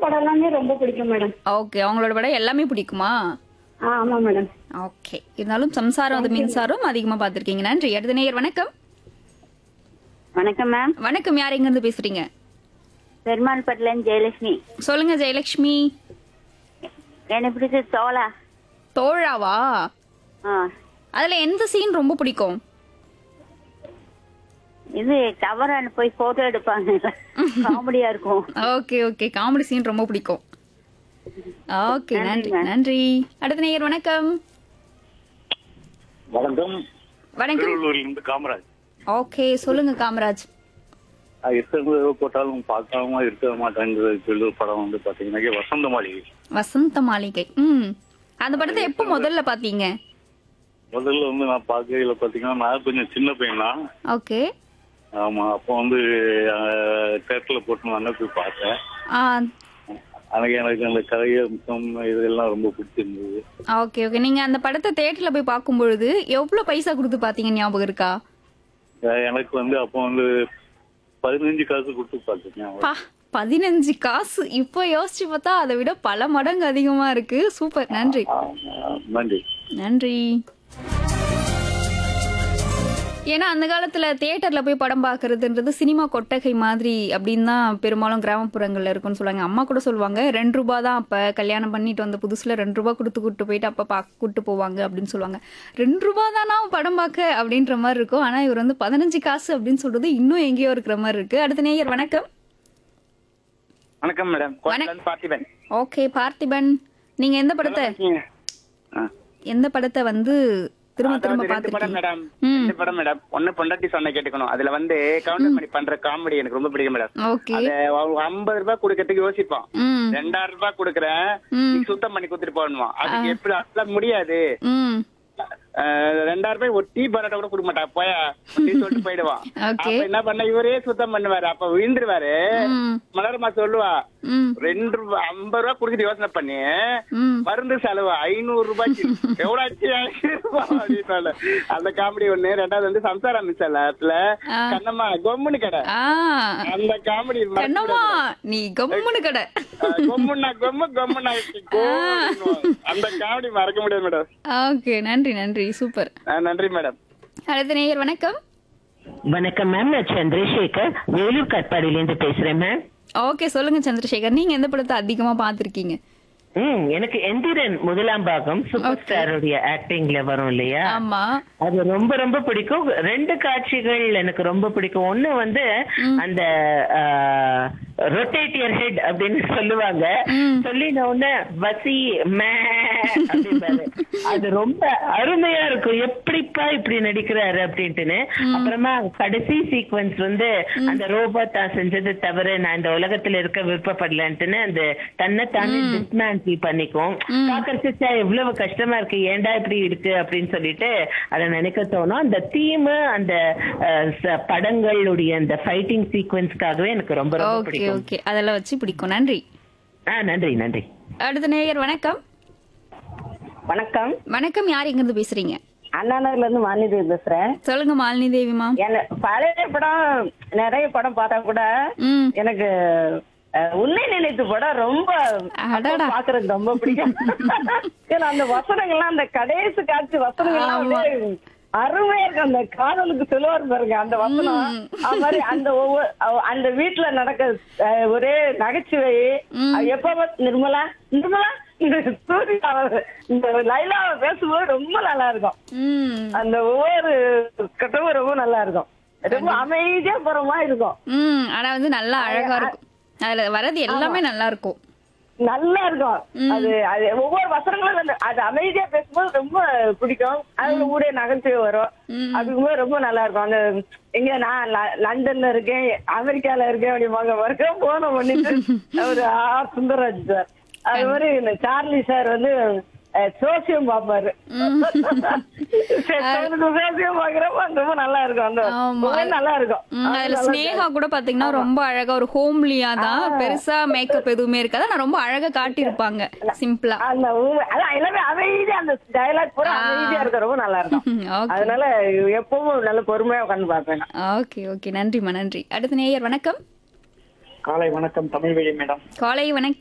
படம் எல்லாமே ரொம்ப பிடிக்கும் மேடம் ஓகே அவங்களோட படம் எல்லாமே பிடிக்குமா ஆ ஆமா மேடம் ஓகே இருந்தாலும் சம்சாரம் அது மின்சாரம் அதிகமா பார்த்திருக்கீங்க நன்றி அடுத்த நேயர் வணக்கம் வணக்கம் மேம் வணக்கம் யார் எங்க இருந்து பேசுறீங்க பெருமாள் பட்டிலன் ஜெயலட்சுமி சொல்லுங்க ஜெயலட்சுமி எனக்கு பிடிச்சது தோலா தோழாவா ஆ அதுல எந்த சீன் ரொம்ப பிடிக்கும் இது டவரான போய் போட்டோ எடுப்பாங்க காமெடியா இருக்கும் ஓகே ஓகே காமெடி சீன் ரொம்ப பிடிக்கும் ஓகே நன்றி நன்றி, ma'am. நன்றி அடுத்த நேயர் வணக்கம் வணக்கம் வணக்கம் திருவள்ளூர்லேருந்து காமராஜ் ஓகே சொல்லுங்க காமராஜ் அது எத்தனை தடவை போட்டாலும் பார்க்காம இருக்க மாட்டேங்கிற சொல்லு படம் வந்து பாத்தீங்கன்னா வசந்த மாளிகை வசந்த மாளிகை ம் அந்த படத்தை எப்போ முதல்ல பாத்தீங்க முதல்ல வந்து நான் பார்க்கையில பாத்தீங்கன்னா நான் கொஞ்சம் சின்ன பையன் தான் ஓகே ஆமா அப்போ வந்து தேட்டர்ல போட்டுருந்தாங்க போய் பார்த்தேன் ஆ அன்னைக்கு எனக்கு அந்த கதை அம்சம் இதெல்லாம் ரொம்ப பிடிச்சிருந்தது ஓகே ஓகே நீங்க அந்த படத்தை தியேட்டர்ல போய் பார்க்கும் பொழுது எவ்வளவு பைசா கொடுத்து பாத்தீங்க ஞாபகம் இருக்கா அஹ் எனக்கு வந்து அப்போ வந்து பதினஞ்சு காசு கொடுத்து பார்த்துருக்கேன் பா பதினஞ்சு காசு இப்போ யோசிச்சு பார்த்தா அதை விட பல மடங்கு அதிகமா இருக்கு சூப்பர் நன்றி நன்றி நன்றி ஏன்னா அந்த காலத்துல தியேட்டர்ல போய் படம் பார்க்கறதுன்றது சினிமா கொட்டகை மாதிரி அப்படின்னு தான் பெரும்பாலும் கிராமப்புறங்கள்ல இருக்கும்னு சொல்லுவாங்க அம்மா கூட சொல்லுவாங்க ரெண்டு ரூபா தான் அப்ப கல்யாணம் பண்ணிட்டு வந்த புதுசுல ரெண்டு ரூபா கொடுத்து கூட்டு போயிட்டு அப்ப பா கூட்டு போவாங்க அப்படின்னு சொல்லுவாங்க ரெண்டு ரூபா தானா படம் பார்க்க அப்படின்ற மாதிரி இருக்கும் ஆனா இவர் வந்து பதினஞ்சு காசு அப்படின்னு சொல்றது இன்னும் எங்கேயோ இருக்கிற மாதிரி இருக்கு அடுத்த நேயர் வணக்கம் வணக்கம் மேடம் வணக்கம். பார்த்திபன் ஓகே பார்த்திபன் நீங்க எந்த படத்தை ஆ. எந்த படத்தை வந்து திரும்ப அதாவது திரும்ப ரெண்டு படம் பார்த்திருக்கீங்க மேடம் ம். ரெண்டு படம் மேடம் ஒண்ணு பொண்டாட்டி சொன்ன கேட்டுக்கணும் அதுல வந்து கவுண்டர் பண்ணி பண்ற காமெடி எனக்கு ரொம்ப பிடிக்கும் மேடம் ஓகே அத ஐம்பது ரூபாய் கொடுக்கறதுக்கு யோசிப்பான் ம் ரெண்டாயிரம் ரூபாய் கொடுக்கறேன் ம். நீ சுத்தம் பண்ணி கொடுத்துட்டு போகணுமா அதுக்கு எப்படி அதெல்லாம் முடியாது ம் அஹ், ரெண்டாயிரம் ரூபாய் ஒரு டீ பரோட்டா கூட கொடுக்க மாட்டா போயா அப்படின்னு சொல்லிட்டு போயிடுவான் Okay. அப்ப என்ன பண்ண இவரே சுத்தம் பண்ணுவாரு அப்ப விழுந்துருவாரு ம் மலர்மா சொல்லுவா ம் ரெண்டு ரூபாய் ஐம்பது ரூபாய் கொடுக்குறது யோசனை பண்ணி ம் மருந்து செலவு ஐநூறு ரூபாய்க்கு எவ்வளவு ஆச்சு ஐநூறு ரூபாய் அப்படின்னால அந்த காமெடி ஒண்ணு ரெண்டாவது வந்து சம்சாரா மிஸ்ஸல ஆ. கண்ணம்மா கொம்முன்னு கடை ஆ அந்த காமெடி கண்ணம்மா நீ கம்முனு கடை கொம்முன்னா கொம்மு கொம்முன்னா கோ அப்படின்னுவாங்க. அந்த காமெடி மறக்க முடியாது மேடம் ஓகே நன்றி நன்றி சூப்பர் நன்றி மேடம் அடுத்த நேயர் வணக்கம் வணக்கம் மேம் நான் சந்திரசேகர் வேலூர் கட்பாடியிலேருந்து பேசுறேன் மேம் ஓகே சொல்லுங்க சந்திரசேகர் நீங்க எந்த படத்தை அதிகமா பார்த்திருக்கீங்க ம் எனக்கு எந்திரன் முதலாம் பாகம் சூப்பர் ஸ்டாருடைய ஆக்டிங்ல வரும் இல்லையா ஆமா அது ரொம்ப ரொம்ப பிடிக்கும் ரெண்டு காட்சிகள் எனக்கு ரொம்ப பிடிக்கும் ஒண்ணு வந்து அந்த ரொட்டேட்டியர் ஹெட் அப்படின்னு சொல்லுவாங்க சொல்லின உடனே வசி மே அப்படிம்பாரு அது ரொம்ப அருமையா இருக்கும் எப்படிப்பா இப்படி நடிக்கிறாரு அப்படின்ட்டுன்னு அப்புறமா கடைசி சீக்வன்ஸ் வந்து அந்த ரோபோட் தான் செஞ்சது தவிர நான் இந்த உலகத்துல இருக்க விருப்பப்படலன்ட்டுன்னு அந்த தன்னைத்தானே டிஸ்மேண்டில் பண்ணிக்கும் பாக்கறச்சா எவ்வளவு கஷ்டமா இருக்கு ஏன்டா இப்படி இருக்கு அப்படின்னு சொல்லிட்டு அதை நினைக்க தோணும் அந்த தீம் அந்த அஹ், ச- படங்களுடைய அந்த ஃபைட்டிங் சீக்வன்ஸ்க்காகவே எனக்கு ரொம்ப ரொம்ப ஓகே பிடிக்கும் ஓகே அதெல்லாம் வச்சு பிடிக்கும் நன்றி ஆ நன்றி நன்றி அடுத்த நேயர் வணக்கம் வணக்கம் வணக்கம் யார் எங்க இருந்து பேசுறீங்க அண்ணா நகர்ல இருந்து மாநிதி பேசுறேன் சொல்லுங்க மாலினி தேவி மேம் என்ன பழைய படம் நிறைய படம் பார்த்தா கூட ம் எனக்கு அஹ், உன்னை நினைத்து படம் ரொம்ப அடடா. பாக்குறதுக்கு ரொம்ப பிடிக்கும் ஏன்னா அந்த வசனங்கள்லாம் அந்த கடைசி காட்சி வசனங்கள்லாம் அப்படியே அருமையா இருக்கு அந்த காதலுக்கு சொல்லுவார் பாருங்க அந்த வசனம் அது மாதிரி அந்த ஒவ்வொரு அவ- அந்த வீட்டுல நடக்க அஹ், ஒரே நகைச்சுவை அது எப்ப பாத்~ நிர்மலா நிர்மலா இந்த சூர்யா இந்த லைலாவை பேசும்போது ரொம்ப நல்லா இருக்கும் ம் அந்த ஒவ்வொரு கட்டமும் ரொம்ப நல்லா இருக்கும் ரொம்ப அமைதியா போற மாதிரி இருக்கும் ம் ஆனா வந்து நல்லா அழகா இருக்கும் அதுல வரது எல்லாமே நல்லா இருக்கும் நல்லா இருக்கும் அது அது ஒவ்வொரு வசனங்களும் அந்த- அது அமைதியா பேசும்போது ரொம்ப பிடிக்கும் அதுல ஊரே நகைச்சுவை வரும் அதுக்குமே ரொம்ப நல்லா இருக்கும் அந்த எங்க நான் ல- லண்டன்ல இருக்கேன் அமெரிக்கால இருக்கேன் அப்படிம்பாங்க வரைக்கும் போன பண்ணிட்டு ஒரு ஆர் சுந்தரராஜ் சார் அது மாதிரி இந்த சார்லி சார் வந்து அஹ், சோசியம் பாப்பாரு சோசியம் பாக்குறப்ப ரொம்ப நல்லா இருக்கும் அந்த ஆமா. ரொம்ப நல்லா இருக்கும் ம், அதுல ஸ்னேகா கூட பாத்தீங்கன்னா ரொம்ப அழகா ஒரு ஹோம்லியா தான் பெருசா மேக்கப் எதுவுமே இருக்காது ஆனா ரொம்ப அழகா காட்டியிருப்பாங்க சிம்பிளா அந்த ஊ- அதான் எல்லாமே அமைதியா அந்த டயலாக் பூரா அமைதியா இருக்க ரொம்ப நல்லா இருக்கும் ஓகே அதனால எப்பவும் நல்ல பொறுமையா உட்காந்து பார்ப்பேன் நான். ஓகே ஓகே நன்றிம்மா நன்றி அடுத்த நேயர் வணக்கம் காலை வணக்கம் தமிழ் வழி மேடம் காலை வணக்கம்